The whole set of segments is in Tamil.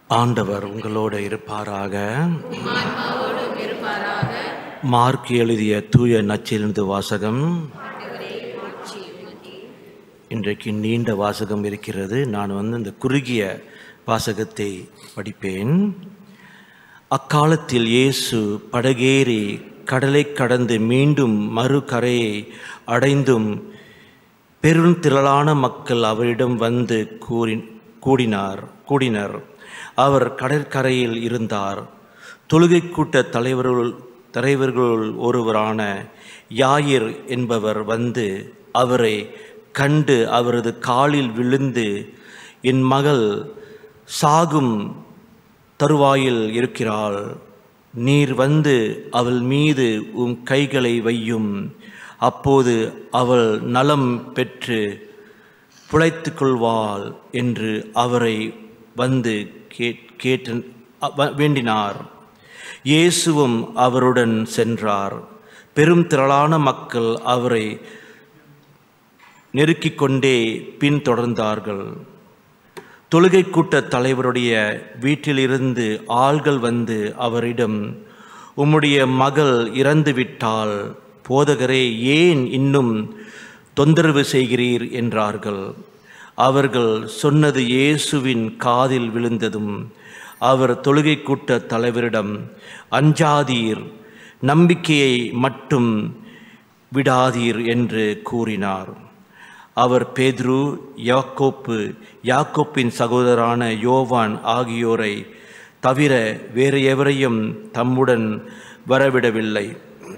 ஆண்டவர் உங்களோடு இருப்பாராக மார்க் எழுதிய தூய நச்சிலிருந்து வாசகம் இன்றைக்கு நீண்ட வாசகம் இருக்கிறது நான் வந்து இந்த குறுகிய வாசகத்தை படிப்பேன் அக்காலத்தில் இயேசு படகேறி கடலை கடந்து மீண்டும் மறுகரையை அடைந்தும் பெருந்திரளான மக்கள் அவரிடம் வந்து கூறி கூடினார் கூடினர் அவர் கடற்கரையில் இருந்தார் தொழுகை கூட்ட தலைவர்கள் தலைவர்களுள் ஒருவரான யாயிர் என்பவர் வந்து அவரை கண்டு அவரது காலில் விழுந்து என் மகள் சாகும் தருவாயில் இருக்கிறாள் நீர் வந்து அவள் மீது உம் கைகளை வையும் அப்போது அவள் நலம் பெற்று பிழைத்து கொள்வாள் என்று அவரை வந்து கேட் கேட்டு அவ- வேண்டினார் இயேசுவும் அவருடன் சென்றார் பெரும் திரளான மக்கள் அவரை நெருக்கிக் கொண்டே பின்தொடர்ந்தார்கள் தொழுகை கூட்ட தலைவருடைய வீட்டிலிருந்து ஆள்கள் வந்து அவரிடம் உம்முடைய மகள் இறந்து விட்டால் போதகரே ஏன் இன்னும் தொந்தரவு செய்கிறீர் என்றார்கள் அவர்கள் சொன்னது இயேசுவின் காதில் விழுந்ததும் அவர் தொழுகை கூட்ட தலைவரிடம் அஞ்சாதீர் நம்பிக்கையை மட்டும் விடாதீர் என்று கூறினார் அவர் பேதுரு யாக்கோப்பு யாக்கோப்பின் சகோதரரான யோவான் ஆகியோரை தவிர வேறு எவரையும் தம்முடன் வரவிடவில்லை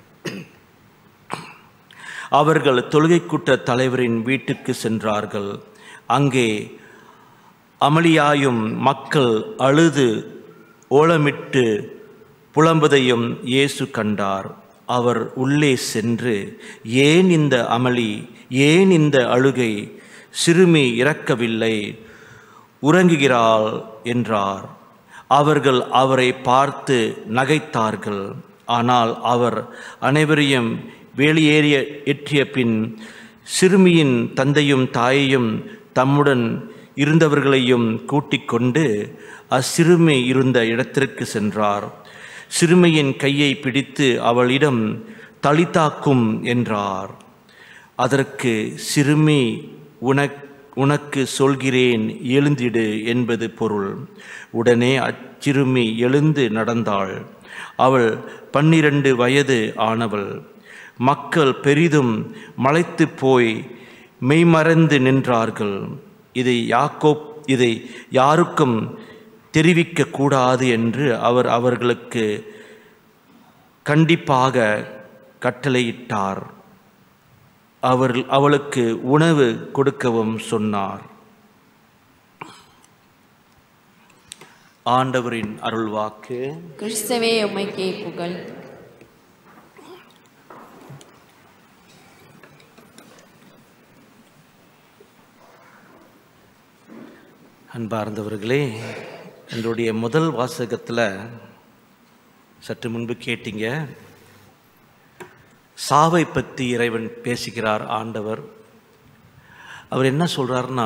அவர்கள் தொழுகை கூட்ட தலைவரின் வீட்டுக்கு சென்றார்கள் அங்கே அமளியாயும் மக்கள் அழுது ஓலமிட்டு புலம்புதையும் இயேசு கண்டார் அவர் உள்ளே சென்று ஏன் இந்த அமளி ஏன் இந்த அழுகை சிறுமி இறக்கவில்லை உறங்குகிறாள் என்றார் அவர்கள் அவரை பார்த்து நகைத்தார்கள் ஆனால் அவர் அனைவரையும் வெளியேறிய எற்றிய பின் சிறுமியின் தந்தையும் தாயையும் தம்முடன் இருந்தவர்களையும் கூட்டிக் கொண்டு அச்சிறுமி இருந்த இடத்திற்கு சென்றார் சிறுமியின் கையை பிடித்து அவளிடம் தலித்தாக்கும் என்றார் அதற்கு சிறுமி உனக் உனக்கு சொல்கிறேன் எழுந்திடு என்பது பொருள் உடனே அச்சிறுமி எழுந்து நடந்தாள் அவள் பன்னிரண்டு வயது ஆனவள் மக்கள் பெரிதும் மலைத்து போய் மெய்மறந்து நின்றார்கள் இதை யாக்கோப் இதை யாருக்கும் தெரிவிக்க கூடாது என்று அவர் அவர்களுக்கு கண்டிப்பாக கட்டளையிட்டார் அவர் அவளுக்கு உணவு கொடுக்கவும் சொன்னார் ஆண்டவரின் அருள்வாக்கு கிறிஸ்தவே உம்மைக்கே புகழ் அன்பார்ந்தவர்களே என்னுடைய முதல் வாசகத்தில் சற்று முன்பு கேட்டீங்க சாவை பற்றி இறைவன் பேசுகிறார் ஆண்டவர் அவர் என்ன சொல்றாருன்னா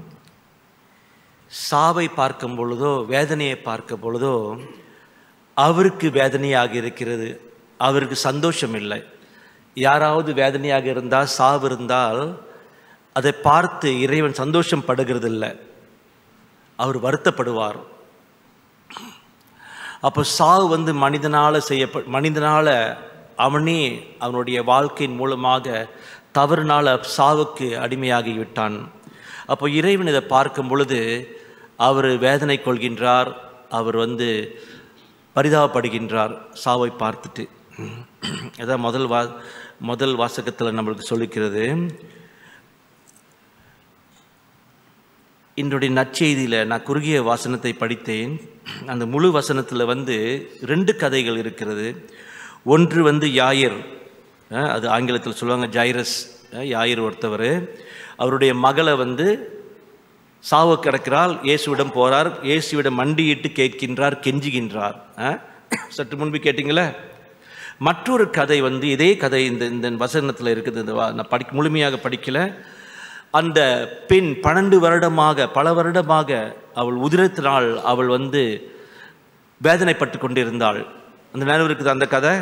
சாவை பார்க்கும் பொழுதோ வேதனையை பார்க்கும் பொழுதோ அவருக்கு வேதனையாக இருக்கிறது அவருக்கு சந்தோஷம் இல்லை யாராவது வேதனையாக இருந்தால் சாவு இருந்தால் அதை பார்த்து இறைவன் சந்தோஷம் படுகிறது இல்லை அவர் வருத்தப்படுவார் அப்போ சாவு வந்து மனிதனால் செய்யப்ப மனிதனால் அவனே அவனுடைய வாழ்க்கையின் மூலமாக தவறுனால சாவுக்கு அடிமையாகி விட்டான் அப்போ இறைவன் இதை பார்க்கும் பொழுது அவர் வேதனை கொள்கின்றார் அவர் வந்து பரிதாபப்படுகின்றார் சாவை பார்த்துட்டு அதான் முதல் வா முதல் வாசகத்தில் நம்மளுக்கு சொல்லிக்கிறது இன்றைய நற்செய்தியில் நான் குறுகிய வாசனத்தை படித்தேன் அந்த முழு வசனத்தில் வந்து ரெண்டு கதைகள் இருக்கிறது ஒன்று வந்து யாயர் அஹ், அது ஆங்கிலத்தில் சொல்லுவாங்க ஜைரஸ் அஹ், யாயர் ஒருத்தவர் அவருடைய மகளை வந்து சாவு கிடக்கிறாள் இயேசுவிடம் போறார் இயேசுவிடம் மண்டியிட்டு கேட்கின்றார் கெஞ்சுகின்றார் அஹ், சற்று முன்பு கேட்டிங்களே மற்றொரு கதை வந்து இதே கதை இந்த இந்த வசனத்தில் இருக்குது இந்த வா- நான் படிக்க முழுமையாக படிக்கல அந்த பெண் பன்னெண்டு வருடமாக பல வருடமாக அவள் உதிரத்தினால் அவள் வந்து வேதனைப்பட்டு கொண்டிருந்தாள் அந்த நேரம் இருக்குது அந்த கதை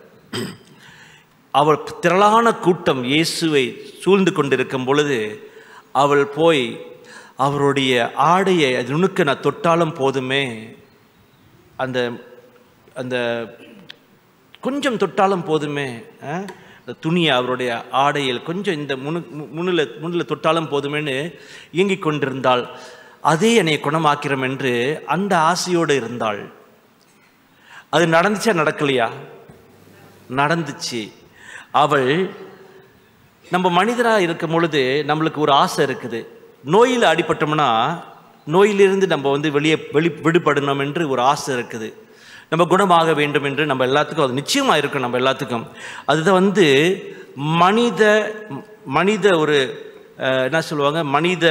அவள் திரளான கூட்டம் இயேசுவை சூழ்ந்து கொண்டிருக்கும் பொழுது அவள் போய் அவருடைய ஆடையை அது நுணுக்க நான் தொட்டாலும் போதுமே அந்த அந்த கொஞ்சம் தொட்டாலும் போதுமே ஆ? அந்த துணியை அவருடைய ஆடையில் கொஞ்சம் இந்த முனு முன்னில் முன்னில் தொட்டாலும் போதுமேன்னு இயங்கிக் கொண்டிருந்தாள் அதே என்னை குணமாக்கிறோம் என்று அந்த ஆசையோடு இருந்தாள் அது நடந்துச்சா நடக்கலையா நடந்துச்சு அவள் நம்ம மனிதராக இருக்கும் பொழுது நம்மளுக்கு ஒரு ஆசை இருக்குது நோயில் அடிபட்டோம்னா நோயிலிருந்து நம்ம வந்து வெளியே வெளி விடுபடணும் என்று ஒரு ஆசை இருக்குது நம்ம குணமாக வேண்டும் என்று நம்ம எல்லாத்துக்கும் அது நிச்சயமாக இருக்கும் நம்ம எல்லாத்துக்கும் அதுதான் வந்து மனித மனித ஒரு அஹ், என்ன சொல்லுவாங்க மனித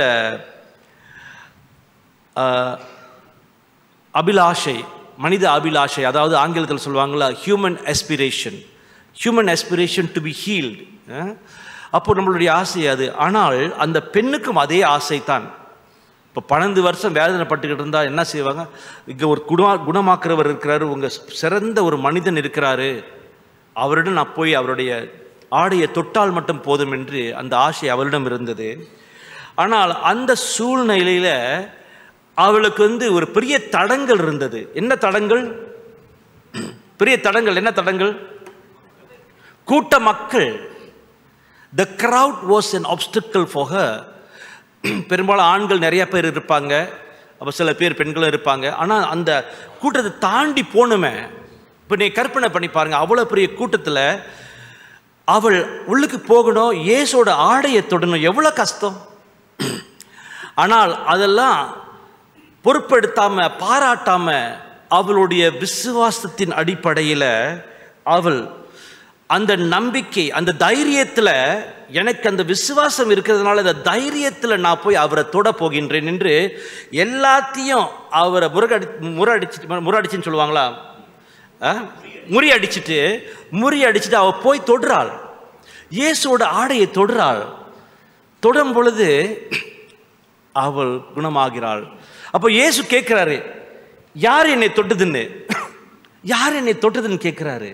அஹ், அபிலாஷை மனித அபிலாஷை அதாவது ஆங்கிலத்தில் சொல்லுவாங்களா human aspiration human aspiration to be healed அப்போ நம்மளுடைய ஆசை அது ஆனால் அந்த பெண்ணுக்கும் அதே ஆசை தான் இப்போ பன்னெண்டு வருஷம் வேதனைப்பட்டுக்கிட்டு இருந்தால் என்ன செய்வாங்க இங்கே ஒரு குணமா குணமாக்குறவர் இருக்கிறாரு உங்கள் சிறந்த ஒரு மனிதன் இருக்கிறாரு அவரிடம் நான் போய் அவருடைய ஆடையை தொட்டால் மட்டும் போதும் என்று அந்த ஆசை அவரிடம் இருந்தது ஆனால் அந்த சூழ்நிலையில் அவளுக்கு வந்து ஒரு பெரிய தடங்கள் இருந்தது என்ன தடங்கள் பெரிய தடங்கள் என்ன தடங்கள் கூட்ட மக்கள் the crowd was an obstacle for her பெரும்பாலும் ஆண்கள் நிறைய பேர் இருப்பாங்க அப்போ சில பேர் பெண்களும் இருப்பாங்க ஆனால் அந்த கூட்டத்தை தாண்டி போகணுமே இப்போ நீ கற்பனை பண்ணி பாருங்க அவ்வளோ பெரிய கூட்டத்தில் அவள் உள்ளுக்கு போகணும் இயேசோட ஆடையை தொடணும் எவ்வளோ கஷ்டம் ஆனால் அதெல்லாம் பொறுப்பெடுத்தாம பாராட்டாம அவளுடைய விசுவாசத்தின் அடிப்படையில் அவள் அந்த நம்பிக்கை அந்த தைரியத்தில் எனக்கு அந்த விசுவாசம் இருக்கிறதுனால அந்த தைரியத்தில் நான் போய் அவரை தொட போகின்றேன் என்று எல்லாத்தையும் அவரை முறகடி முறடிச்சு முறடிச்சுன்னு சொல்லுவாங்களா ஆ? முறியடிச்சிட்டு முறியடிச்சிட்டு அவ போய் தொடுறாள் இயேசுவோட ஆடையை தொடுறாள் தொடும் பொழுது அவள் குணமாகிறாள் அப்போ இயேசு கேட்கிறாரு யார் என்னை தொட்டதுன்னு யார் என்னை தொட்டதுன்னு கேட்கிறாரு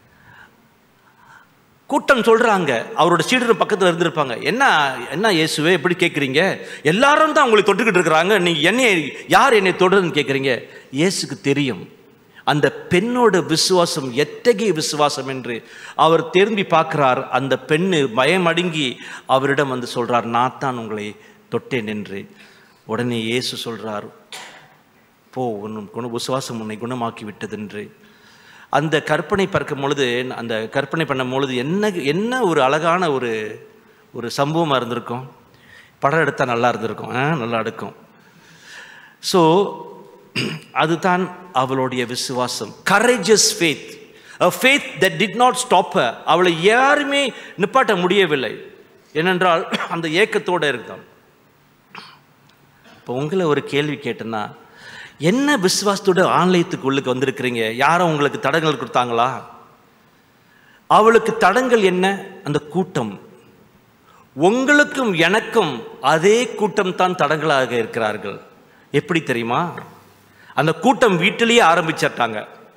கூட்டம் சொல்றாங்க அவரோட சீடர் பக்கத்தில் இருந்திருப்பாங்க என்ன என்ன இயேசுவே எப்படி கேட்குறீங்க எல்லாரும் தான் உங்களை தொட்டுக்கிட்டு இருக்கிறாங்க நீங்க என்னை யார் என்னை தொடுறதுன்னு கேட்குறீங்க இயேசுக்கு தெரியும் அந்த பெண்ணோட விசுவாசம் எத்தகைய விசுவாசம் என்று அவர் திரும்பி பார்க்கிறார் அந்த பெண்ணு பயமடங்கி அவரிடம் வந்து சொல்றார் நான் தான் உங்களை தொட்டேன் என்று உடனே இயேசு சொல்றார் போ உன் குண விசுவாசம் உன்னை குணமாக்கி விட்டதென்று அந்த கற்பனை பார்க்கும் பொழுது அந்த கற்பனை பண்ணும் பொழுது என்ன என்ன ஒரு அழகான ஒரு ஒரு சம்பவமாக இருந்திருக்கும் படம் எடுத்தால் நல்லா இருந்திருக்கும் ஆ, நல்லா எடுக்கும் ஸோ அதுதான் அவளுடைய விசுவாசம் courageous faith a faith that did not stop her அவளை யாருமே நிப்பாட்ட முடியவில்லை ஏனென்றால் அந்த ஏக்கத்தோடு இருந்தாள் இப்போ உங்களை ஒரு கேள்வி கேட்டேன்னா என்ன விசுவாசத்தோட ஆலயத்துக்கு உள்ளுக்கு வந்திருக்கிறீங்க யாரும் உங்களுக்கு தடங்கள் கொடுத்தாங்களா அவளுக்கு தடங்கள் என்ன அந்த கூட்டம் உங்களுக்கும் எனக்கும் அதே கூட்டம் தான் தடங்களாக இருக்கிறார்கள் எப்படி தெரியுமா அந்த கூட்டம் வீட்டிலேயே ஆரம்பிச்சிட்டாங்க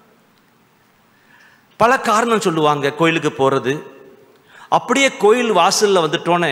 பல காரணம் சொல்லுவாங்க கோயிலுக்கு போறது அப்படியே கோயில் வாசல்ல வந்துட்டோன்னே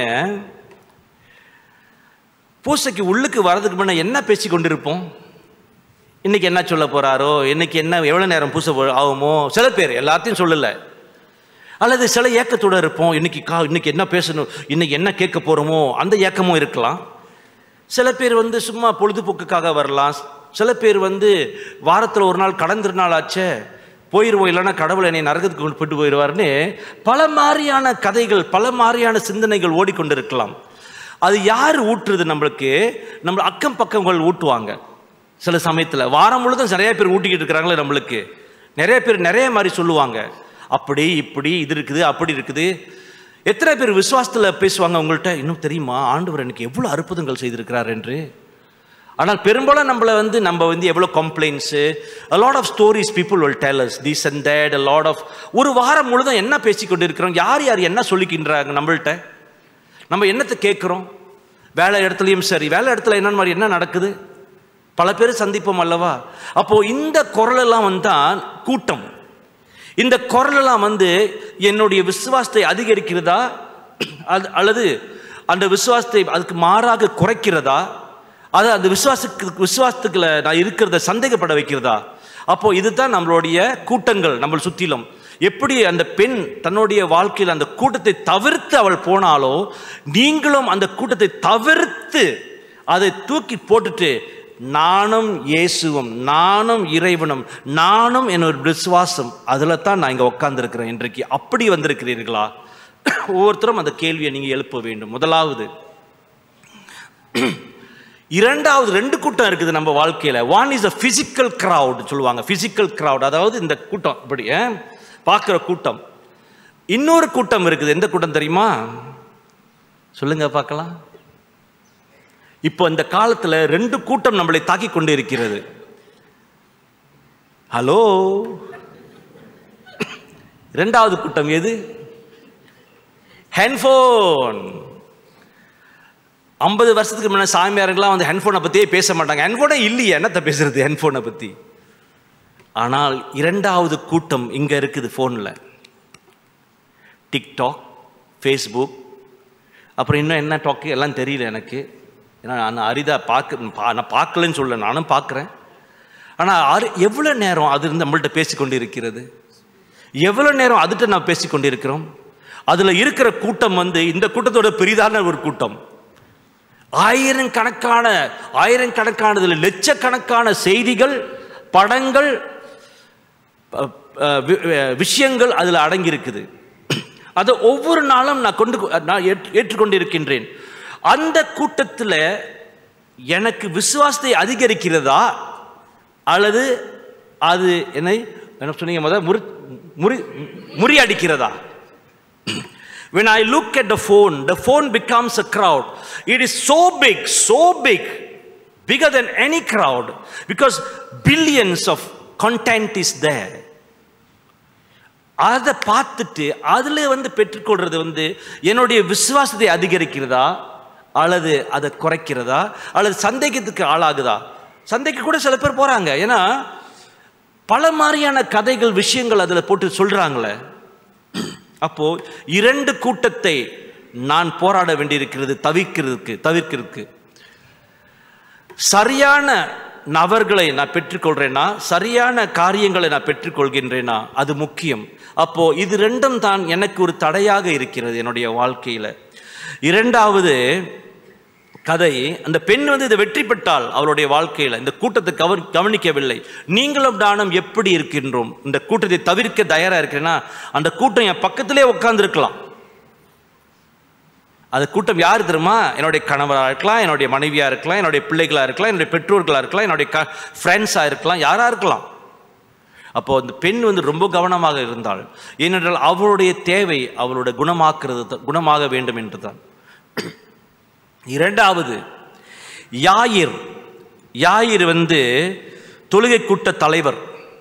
பூசைக்கு உள்ளுக்கு வர்றதுக்கு முன்ன என்ன பேசி கொண்டிருப்போம் இன்னைக்கு என்ன சொல்ல போறாரோ இன்னைக்கு என்ன எவ்வளோ நேரம் பூசை போ- ஆகுமோ சில பேர் எல்லாத்தையும் சொல்லலை அல்லது சில ஏக்கத்தோட இருப்போம் இன்னைக்கு கா இன்னைக்கு என்ன பேசணும் இன்னைக்கு என்ன கேட்க போறோமோ அந்த ஏக்கமும் இருக்கலாம் சில பேர் வந்து சும்மா பொழுதுபோக்குக்காக வரலாம் சில பேர் வந்து வாரத்தில் ஒரு நாள் கடந்த நாள் ஆச்சே போயிடுவோம் இல்லைன்னா கடவுள் என்னை நரகத்துக்கு கொண்டு போட்டு போயிடுவார்னு பல மாதிரியான கதைகள் பல மாதிரியான சிந்தனைகள் ஓடிக்கொண்டிருக்கலாம் அது யார் ஊட்டுறது நம்மளுக்கு நம்ம அக்கம் பக்கங்கள் ஊட்டுவாங்க சில சமயத்தில் வாரம் முழுதும் நிறைய பேர் ஊட்டிக்கிட்டு இருக்கிறாங்களே நம்மளுக்கு நிறைய பேர் நிறைய மாதிரி சொல்லுவாங்க அப்படி இப்படி இது இருக்குது அப்படி இருக்குது எத்தனை பேர் விசுவாசத்தில் பேசுவாங்க உங்கள்கிட்ட இன்னும் தெரியுமா ஆண்டவர் எனக்கு எவ்வளோ அற்புதங்கள் செய்திருக்கிறார் என்று ஆனால் பெரும்பாலும் நம்மளை வந்து நம்ம வந்து எவ்வளோ complaints a lot of stories people will tell us this and that a lot of ஒரு வாரம் முழுதும் என்ன பேசி கொண்டு இருக்கிறோம் யார் யார் என்ன சொல்லிக்கின்றாங்க நம்மள்ட்ட நம்ம என்னத்தை கேட்குறோம் வேலை இடத்துலையும் சரி வேலை இடத்துல என்ன மாதிரி என்ன நடக்குது பல பேர் சந்திப்போம் அல்லவா அப்போ இந்த குரலெல்லாம் வந்தால் கூட்டம் இந்த குரலெல்லாம் வந்து என்னுடைய விசுவாசத்தை அதிகரிக்கிறதா அது அல்லது அந்த விசுவாசத்தை அதுக்கு மாறாக குறைக்கிறதா அது அந்த விசுவாசத்துக்கு விசுவாசத்துக்குள்ள நான் இருக்கிறத சந்தேகப்பட வைக்கிறதா அப்போ இதுதான் நம்மளுடைய கூட்டங்கள் நம்மளை சுற்றிலும் எப்படி அந்த பெண் தன்னுடைய வாழ்க்கையில் அந்த கூட்டத்தை தவிர்த்து அவள் போனாலோ நீங்களும் அந்த கூட்டத்தை தவிர்த்து அதை தூக்கி போட்டுட்டு நானும் இயேசுவும் நானும் இறைவனும் நானும் என்னோட விசுவாசம் அதில் தான் நான் இங்கே உட்காந்துருக்கிறேன் இன்றைக்கு அப்படி வந்திருக்கிறீர்களா ஒவ்வொருத்தரும் அந்த கேள்வியை நீங்கள் எழுப்ப வேண்டும் முதலாவது இரண்டாவது ரெண்டு கூட்டம் இருக்குது நம்ம வாழ்க்கையில் one is a physical crowd சொல்லுவாங்க ஃபிசிக்கல் crowd அதாவது இந்த கூட்டம் இப்படி பார்க்குற கூட்டம் இன்னொரு கூட்டம் இருக்குது எந்த கூட்டம் தெரியுமா சொல்லுங்க பார்க்கலாம் இப்போ இந்த காலத்தில் ரெண்டு கூட்டம் நம்மளை தாக்கி கொண்டு இருக்கிறது ஹலோ ரெண்டாவது கூட்டம் எது ஹென்ஃபோன் ஐம்பது வருஷத்துக்கு முன்னாடி சாமியாருங்களாம் வந்து ஹென்ஃபோனை பற்றியே பேச மாட்டாங்க ஹென்ஃபோனே இல்லையே என்னத்தை பேசுறது ஹென்ஃபோனை பற்றி ஆனால் இரண்டாவது கூட்டம் இங்கே இருக்குது ஃபோனில் டிக்டாக் ஃபேஸ்புக் அப்புறம் இன்னும் என்ன டாக்கு எல்லாம் தெரியல எனக்கு ஏன்னா நான் அரிதாக பார்க்க பா- நான் பார்க்கலன்னு சொல்ல நானும் பார்க்குறேன் ஆனால் அரு எவ்வளோ நேரம் அது இருந்து நம்மள்ட்ட பேசிக்கொண்டு இருக்கிறது எவ்வளோ நேரம் அதுகிட்ட நான் பேசிக்கொண்டு இருக்கிறோம் அதில் இருக்கிற கூட்டம் வந்து இந்த கூட்டத்தோட பெரிதான ஒரு கூட்டம் ஆயிரக்கணக்கான ஆயிரக்கணக்கானதுல லட்சக்கணக்கான செய்திகள் படங்கள் அ, அ, வி- அ, விஷயங்கள் அதில் அடங்கியிருக்குது அதை ஒவ்வொரு நாளும் நான் கொண்டு நான் ஏற்று- ஏற்றுக்கொண்டிருக்கின்றேன் அந்த கூட்டத்தில் எனக்கு விசுவாசத்தை அதிகரிக்கிறதா அல்லது அது என்னை என்ன சொன்னீங்க முதல் முறி முறி முறியடிக்கிறதா when I look at the phone, the phone becomes a crowd. It is so big, so big, bigger than any crowd, because billions of content is there. அதை பார்த்துட்டு அதில் வந்து பெற்றுக்கொள்றது வந்து என்னுடைய விசுவாசத்தை அதிகரிக்கிறதா அல்லது அதை குறைக்கிறதா அல்லது சந்தேகத்துக்கு ஆளாகுதா சந்தைக்கு கூட சில பேர் போகிறாங்க ஏன்னா பல மாதிரியான கதைகள் விஷயங்கள் அதில் போட்டு சொல்கிறாங்களே அப்போ இரண்டு கூட்டத்தை நான் போராட வேண்டியிருக்கிறது தவிர்க்கிறதுக்கு தவிர்க்கிறதுக்கு சரியான நபர்களை நான் பெற்றுக்கொள்றேனா சரியான காரியங்களை நான் பெற்றுக்கொள்கின்றேனா அது முக்கியம் அப்போ இது ரெண்டும் தான் எனக்கு ஒரு தடையாக இருக்கிறது என்னுடைய வாழ்க்கையில இரண்டாவது கதை அந்த பெண் வந்து இதை வெற்றி பெற்றால் அவருடைய வாழ்க்கையில் இந்த கூட்டத்தை கவர் கவனிக்கவில்லை நீங்களும் நானும் எப்படி இருக்கின்றோம் இந்த கூட்டத்தை தவிர்க்க தயாரா இருக்கிறேன்னா அந்த கூட்டம் என் பக்கத்திலே உட்கார்ந்துருக்கலாம் அது கூட்டம் யார் தெரியுமா என்னுடைய கணவராக இருக்கலாம் என்னுடைய மனைவியாக இருக்கலாம் என்னுடைய பிள்ளைகளாக இருக்கலாம் என்னுடைய பெற்றோர்களாக இருக்கலாம் என்னுடைய க ஃப்ரெண்ட்ஸாக இருக்கலாம் யாராக இருக்கலாம் அப்போ அந்த பெண் வந்து ரொம்ப கவனமாக இருந்தாள் ஏனென்றால் அவளுடைய தேவை அவளுடைய குணமாக்குறது தான்- குணமாக வேண்டும் என்று தான் இரண்டாவது யாயிர் யாயிர் வந்து தொழுகை கூட்ட தலைவர்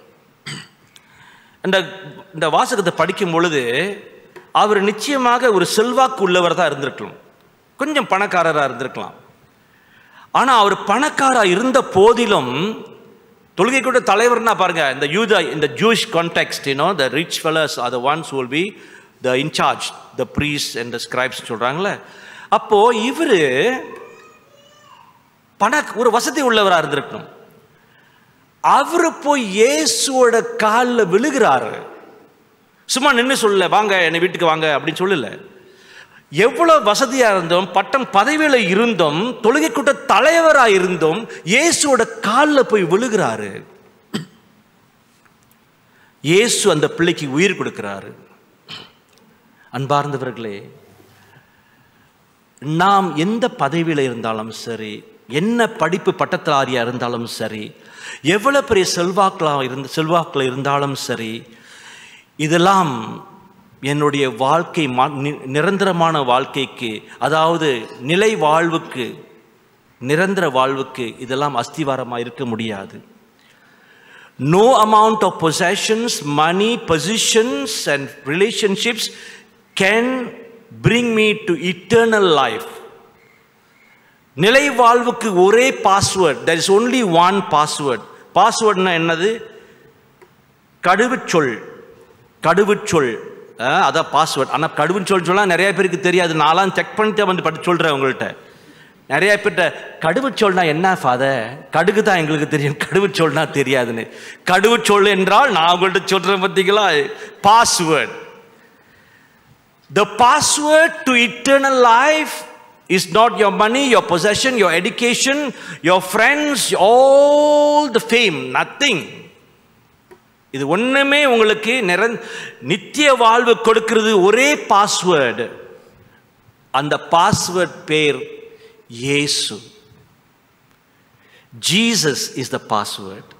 இந்த இந்த வாசகத்தை படிக்கும் பொழுது அவர் நிச்சயமாக ஒரு செல்வாக்கு உள்ளவர் தான் இருந்திருக்கலாம் கொஞ்சம் பணக்காரராக இருந்திருக்கலாம் ஆனால் அவர் பணக்காரா இருந்த போதிலும் தொழுகை கூட தலைவர்னா பாருங்க இந்த யூத இந்த Jewish context you know the rich fellows are the ones will be the incharge the priests and the scribes சொல்கிறாங்களே அப்போ இவர் பண ஒரு வசதி உள்ளவராக இருந்திருக்கணும் அவர் போய் இயேசுவோட காலில் விழுகிறாரு சும்மா நின்று சொல்லல வாங்க என்னை வீட்டுக்கு வாங்க அப்படின்னு சொல்லல எவ்வளோ வசதியாக இருந்தோம் பட்டம் பதவியில் இருந்தோம் தொழுகை கூட்ட தலைவராக இருந்தோம் இயேசுவோட காலில் போய் விழுகிறாரு இயேசு அந்த பிள்ளைக்கு உயிர் கொடுக்கிறாரு அன்பார்ந்தவர்களே நாம் எந்த பதவியில் இருந்தாலும் சரி என்ன படிப்பு பட்டத்தாரியாக இருந்தாலும் சரி எவ்வளோ பெரிய செல்வாக்களாக இருந்து செல்வாக்கில் இருந்தாலும் சரி இதெல்லாம் என்னுடைய வாழ்க்கை மா- நி- நிரந்தரமான வாழ்க்கைக்கு அதாவது நிலை வாழ்வுக்கு நிரந்தர வாழ்வுக்கு இதெல்லாம் அஸ்திவாரமாக இருக்க முடியாது no amount of possessions, money, positions, and relationships can bring me to eternal life. நிலை வாழ்வுக்கு ஒரே password there is only one password பாஸ்வேர்ட்னா என்னது கடுவுச்சொல் கடுவுச்சொல் அஹ், அதான் பாஸ்வேர்ட் ஆனால் கடுவுச்சொல் சொல்ல நிறைய பேருக்கு தெரியாது நான்லாம் செக் பண்ணிட்டு வந்து பட்டு சொல்கிறேன் உங்கள்கிட்ட நிறைய பேர்கிட்ட கடுவுச்சொல்னா என்ன ஃபாதர் கடுகு தான் எங்களுக்கு தெரியும் கடுவுச்சொல்னா தெரியாதுன்னு கடுவுச்சொல் என்றால் நான் உங்கள்கிட்ட சொல்கிறேன் பார்த்தீங்களா password The password to eternal life is not your money, your possession, your education, your friends, all the fame, nothing. இது ஒண்ணுமே உங்களுக்கு நிரந் நித்திய வாழ்வு கொடுக்கிறது ஒரே பாஸ்வேர்டு அந்த பாஸ்வேர்ட் பேர் இயேசு ஜீசஸ் இஸ் த பாஸ்வேர்ட்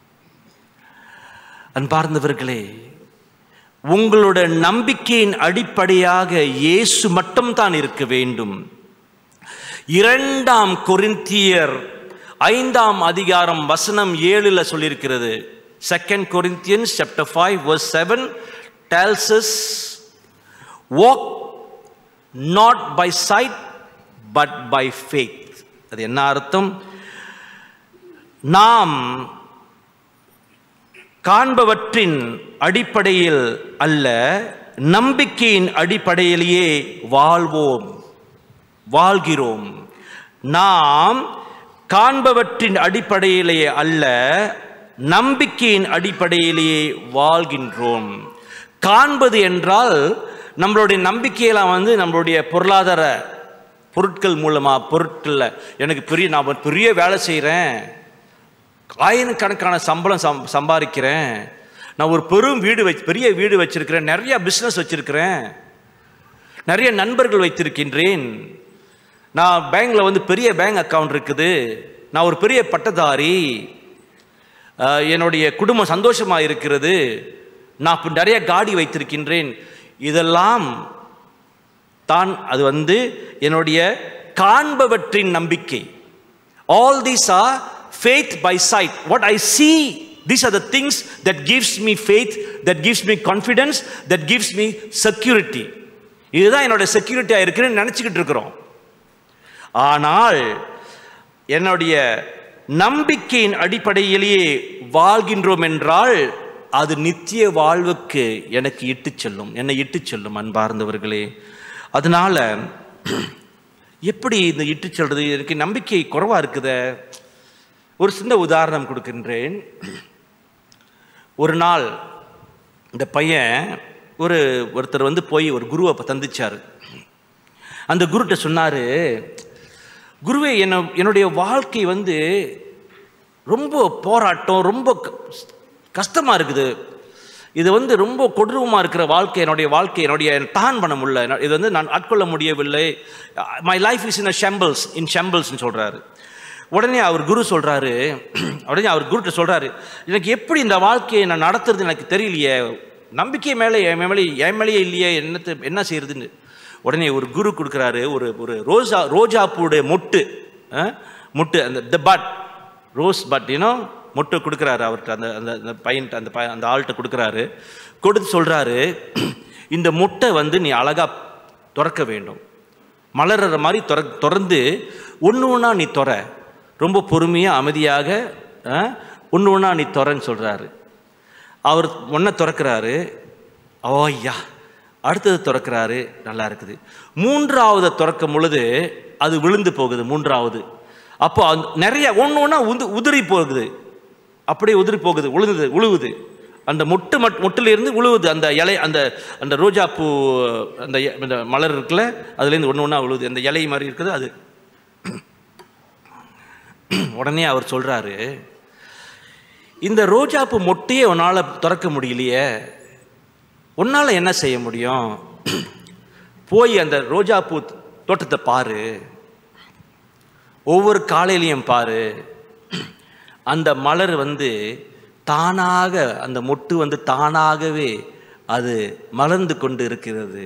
அன்பார்ந்தவர்களே உங்களோட நம்பிக்கையின் அடிப்படையாக இயேசு மட்டும்தான் இருக்க வேண்டும் இரண்டாம் கொரிந்தியர் ஐந்தாம் அதிகாரம் வசனம் ஏழுல சொல்லியிருக்கிறது second Corinthians chapter five verse seven tells us walk not by sight but by faith அது என்ன அர்த்தம் நாம் காண்பவற்றின் அடிப்படையில் அல்ல நம்பிக்கையின் அடிப்படையிலேயே வாழ்வோம் வாழ்கிறோம் நாம் காண்பவற்றின் அடிப்படையிலேயே அல்ல நம்பிக்கையின் அடிப்படையிலேயே வாழ்கின்றோம் காண்பது என்றால் நம்மளுடைய நம்பிக்கையெல்லாம் வந்து நம்மளுடைய பொருளாதார பொருட்கள் மூலமாக பொருட்களில் எனக்கு பெரிய நான் ஒரு பெரிய வேலை செய்கிறேன் ஆயிரக்கணக்கான சம்பளம் சம் சம்பாதிக்கிறேன் நான் ஒரு பெரும் வீடு வச்சு பெரிய வீடு வச்சிருக்கிறேன் நிறைய பிஸ்னஸ் வச்சிருக்கிறேன் நிறைய நண்பர்கள் வைத்திருக்கின்றேன் நான் பேங்க்ல வந்து பெரிய பேங்க் அக்கவுண்ட் இருக்குது நான் ஒரு பெரிய பட்டதாரி அஹ், என்னுடைய குடும்பம் சந்தோஷமா இருக்கிறது நான் இப்ப நிறைய காடி வைத்திருக்கின்றேன் இதெல்லாம் தான் அது வந்து என்னுடைய காண்பவற்றின் நம்பிக்கை all these are faith by sight what i see these are the things that gives me faith that gives me confidence that gives me security இதுதான் என்னோட செக்யூரிட்டியாக இருக்குன்னு நினச்சிக்கிட்டு இருக்கிறோம் ஆனால் என்னுடைய நம்பிக்கையின் அடிப்படையிலேயே வாழ்கின்றோம் என்றால் அது நித்திய வாழ்வுக்கு எனக்கு இட்டுச் செல்லும் என்னை இட்டுச் செல்லும் அன்பார்ந்தவர்களே அதனால எப்படி இந்த இட்டுச் செல்றது எனக்கு நம்பிக்கை குறைவா இருக்குதே ஒரு சின்ன உதாரணம் கொடுக்கின்றேன் ஒரு நாள் இந்த பையன் ஒரு ஒருத்தர் வந்து போய் ஒரு குருவை அப்ப சந்திச்சாரு அந்த குருட்ட சொன்னாரு குருவே என்ன என்னுடைய வாழ்க்கை வந்து ரொம்ப போராட்டம் ரொம்ப க- கஷ்டமா இருக்குது இது வந்து ரொம்ப கொடூரமாக இருக்கிற வாழ்க்கை என்னுடைய வாழ்க்கை என்னுடைய தான் பண்ண முடியல என்ன- இது வந்து நான் ஆட்கொள்ள முடியவில்லை my life is in a shambles in ஷம்பிள்ஸ்னு சொல்கிறாரு உடனே அவர் குரு சொல்கிறாரு உடனே அவர் குருட்ட சொல்கிறாரு எனக்கு எப்படி இந்த வாழ்க்கையை நான் நடத்துறது எனக்கு தெரியலையே நம்பிக்கை மேலே என் மேலே என் மேலேயே இல்லையே என்னத்து என்ன செய்யறதுன்னு உடனே ஒரு குரு கொடுக்குறாரு ஒரு ஒரு ரோஜா ரோஜா பூடைய மொட்டு அஹ், மொட்டு அந்த the bud rose bud you know மொட்டு கொடுக்குறாரு அவர்கிட்ட அந்த அந்த அந்த பையன்ட்ட அந்த பையன் அந்த ஆள்கிட்ட கொடுக்குறாரு கொடுத்து சொல்கிறாரு இந்த முட்டை வந்து நீ அழகாக திறக்க வேண்டும் மலர்ற மாதிரி திற திறந்து ஒன்று ஒன்றா நீ தொற ரொம்ப பொறுமையாக அமைதியாக ஒன்று ஒன்றா நீ தொறன்னு சொல்கிறாரு அவர் ஒன்றை திறக்கிறாரு ஓய்யா அடுத்தது திறக்கிறாரு நல்லா இருக்குது மூன்றாவது திறக்கும் பொழுது அது விழுந்து போகுது மூன்றாவது அப்போ அந்த நிறைய ஒன்று ஒன்றா உது உதிரி போகுது அப்படியே உதிரி போகுது உழுகுது உழுவுது அந்த மொட்டு மட் மொட்டிலிருந்து உழுவுது அந்த இலை அந்த அந்த ரோஜா பூ அந்த எ- அந்த மலர் இருக்குல்ல அதுலேருந்து ஒன்று ஒன்றா உழுவுது அந்த இலை மாதிரி இருக்குது அது உடனே அவர் சொல்கிறாரு இந்த ரோஜாப்பூ மொட்டையே உன்னால் திறக்க முடியலையே உன்னால் என்ன செய்ய முடியும் போய் அந்த ரோஜாப்பூ தோட்டத்தை பாரு ஒவ்வொரு காலையிலையும் பாரு அந்த மலர் வந்து தானாக அந்த மொட்டு வந்து தானாகவே அது மலர்ந்து கொண்டு இருக்கிறது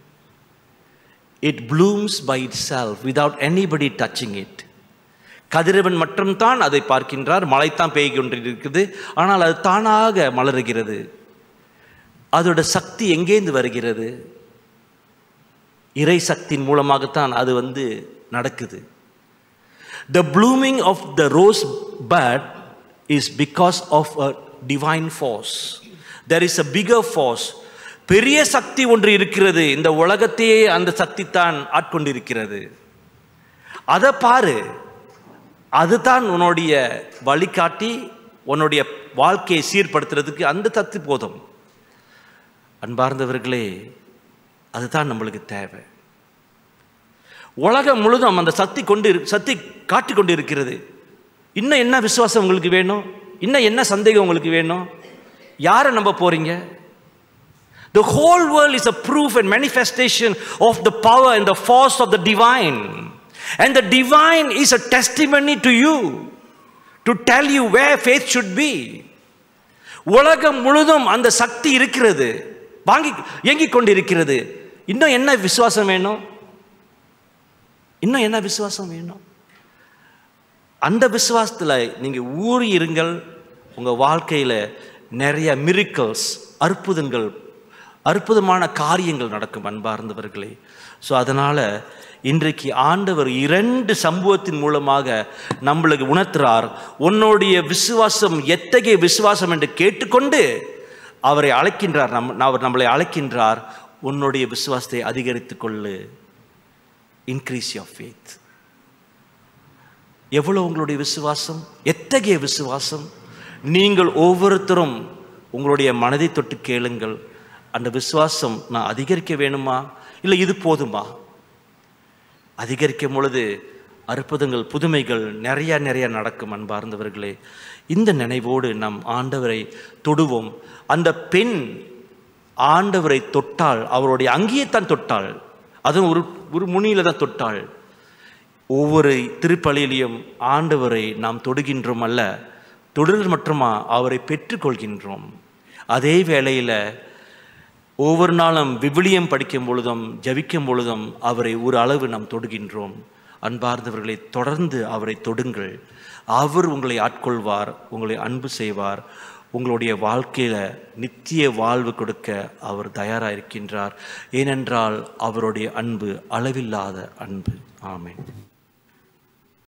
it blooms by itself without anybody touching it கதிரவன் மட்டும்தான் அதை பார்க்கின்றார் மழைத்தான் பெய்து கொண்டிருக்கிறது ஆனால் அது தானாக மலருகிறது அதோட சக்தி எங்கேருந்து வருகிறது இறை சக்தியின் மூலமாகத்தான் அது வந்து நடக்குது The blooming of the rose bud is because of a divine force. There is a bigger force. பெரிய சக்தி ஒன்று இருக்கிறது இந்த உலகத்தையே அந்த சக்தி தான் ஆட்கொண்டிருக்கிறது அதை பாரு அதுதான் உன்னுடைய வழிகாட்டி உன்னுடைய வாழ்க்கையை சீர்படுத்துறதுக்கு அந்த சக்தி போதும் அன்பார்ந்தவர்களே அதுதான் நம்மளுக்கு தேவை உலகம் முழுதும் அந்த சக்தி கொண்டு இரு- சக்தி காட்டி கொண்டு இருக்கிறது இன்னும் என்ன விசுவாசம் உங்களுக்கு வேணும் இன்னும் என்ன சந்தேகம் உங்களுக்கு வேணும் யாரை நம்ப போறீங்க The whole world is a proof and manifestation of the power and the force of the divine. And the divine is a testimony to you to tell you where faith should be. உலகம் முழுதும் அந்த சக்தி இருக்கிறது வாங்கி இயங்கிக் கொண்டிருக்கிறது இன்னும் என்ன விசுவாசம் வேணும் இன்னும் என்ன விசுவாசம் வேணும் அந்த விசுவாசத்தில் நீங்கள் ஊறி இருங்கள் உங்கள் வாழ்க்கையில் நிறைய மிரிக்கல்ஸ் அற்புதங்கள் அற்புதமான காரியங்கள் நடக்கும் அன்பார்ந்தவர்களே ஸோ அதனால் இன்றைக்கு ஆண்டவர் இரண்டு சம்பவத்தின் மூலமாக நம்மளுக்கு உணர்த்துறார் உன்னுடைய விசுவாசம் எத்தகைய விசுவாசம் என்று கேட்டுக்கொண்டு அவரை அழைக்கின்றார் நம் அவர் நம்மளை அழைக்கின்றார் உன்னுடைய விசுவாசத்தை அதிகரித்துக் கொள்ளு இன்க்ரீஸ் யோர் ஃபேத் எவ்வளவு உங்களுடைய விசுவாசம் எத்தகைய விசுவாசம் நீங்கள் ஒவ்வொருத்தரும் உங்களுடைய மனதை தொட்டு கேளுங்கள் அந்த விசுவாசம் நான் அதிகரிக்க வேணுமா இல்லை இது போதுமா அதிகரிக்கும் பொழுது அற்புதங்கள் புதுமைகள் நிறைய நிறைய நடக்கும் அன்பார்ந்தவர்களே இந்த நினைவோடு நம் ஆண்டவரை தொடுவோம் அந்த பெண் ஆண்டவரை தொட்டாள் அவருடைய அங்கேயேத்தான் தொட்டாள் அதுவும் ஒரு ஒரு முனியில தான் தொட்டாள் ஒவ்வொரு திருப்பலியிலையும் ஆண்டவரை நாம் தொடுகின்றோம் அல்ல தொடுதல் மட்டுமா அவரை பெற்றுக்கொள்கின்றோம் அதே வேளையில் ஒவ்வொரு நாளும் விவிலியம் படிக்கும் பொழுதும் ஜபிக்கும் பொழுதும் அவரை ஒரு அளவு நாம் தொடுகின்றோம் அன்பார்ந்தவர்களை தொடர்ந்து அவரை தொடுங்கள் அவர் உங்களை ஆட்கொள்வார் உங்களை அன்பு செய்வார் உங்களுடைய வாழ்க்கையில நித்திய வாழ்வு கொடுக்க அவர் தயாராக இருக்கின்றார் ஏனென்றால் அவருடைய அன்பு அளவில்லாத அன்பு ஆமென்